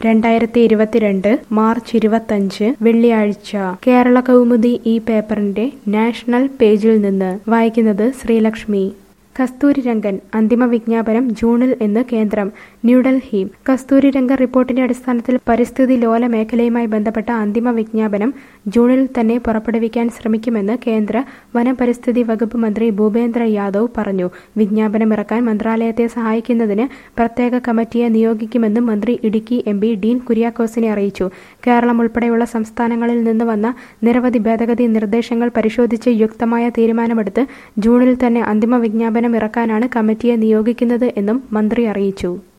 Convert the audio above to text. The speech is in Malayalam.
രണ്ടായിരത്തി ഇരുപത്തിരണ്ട് മാർച്ച് ഇരുപത്തഞ്ച് വെള്ളിയാഴ്ച കേരള കൗമുദി ഈ പേപ്പറിന്റെ നാഷണൽ പേജിൽ നിന്ന് വായിക്കുന്നത് ശ്രീലക്ഷ്മി കസ്തൂരിരംഗൻ അന്തിമ വിജ്ഞാപനം ജൂണിൽ എന്ന് കേന്ദ്രം ന്യൂഡൽഹി കസ്തൂരിരംഗൻ റിപ്പോർട്ടിന്റെ അടിസ്ഥാനത്തിൽ പരിസ്ഥിതി ലോല മേഖലയുമായി ബന്ധപ്പെട്ട അന്തിമ വിജ്ഞാപനം ജൂണിൽ തന്നെ പുറപ്പെടുവിക്കാൻ ശ്രമിക്കുമെന്ന് കേന്ദ്ര വനപരിസ്ഥിതി വകുപ്പ് മന്ത്രി ഭൂപേന്ദ്ര യാദവ് പറഞ്ഞു വിജ്ഞാപനം ഇറക്കാൻ മന്ത്രാലയത്തെ സഹായിക്കുന്നതിന് പ്രത്യേക കമ്മിറ്റിയെ നിയോഗിക്കുമെന്നും മന്ത്രി ഇടുക്കി എം പി ഡീൻ കുര്യാക്കോസിനെ അറിയിച്ചു കേരളം ഉൾപ്പെടെയുള്ള സംസ്ഥാനങ്ങളിൽ നിന്ന് വന്ന നിരവധി ഭേദഗതി നിർദ്ദേശങ്ങൾ പരിശോധിച്ച് യുക്തമായ തീരുമാനമെടുത്ത് ജൂണിൽ തന്നെ അന്തിമ വിജ്ഞാപനം ഇറക്കാനാണ് കമ്മിറ്റിയെ നിയോഗിക്കുന്നത് എന്നും മന്ത്രി അറിയിച്ചു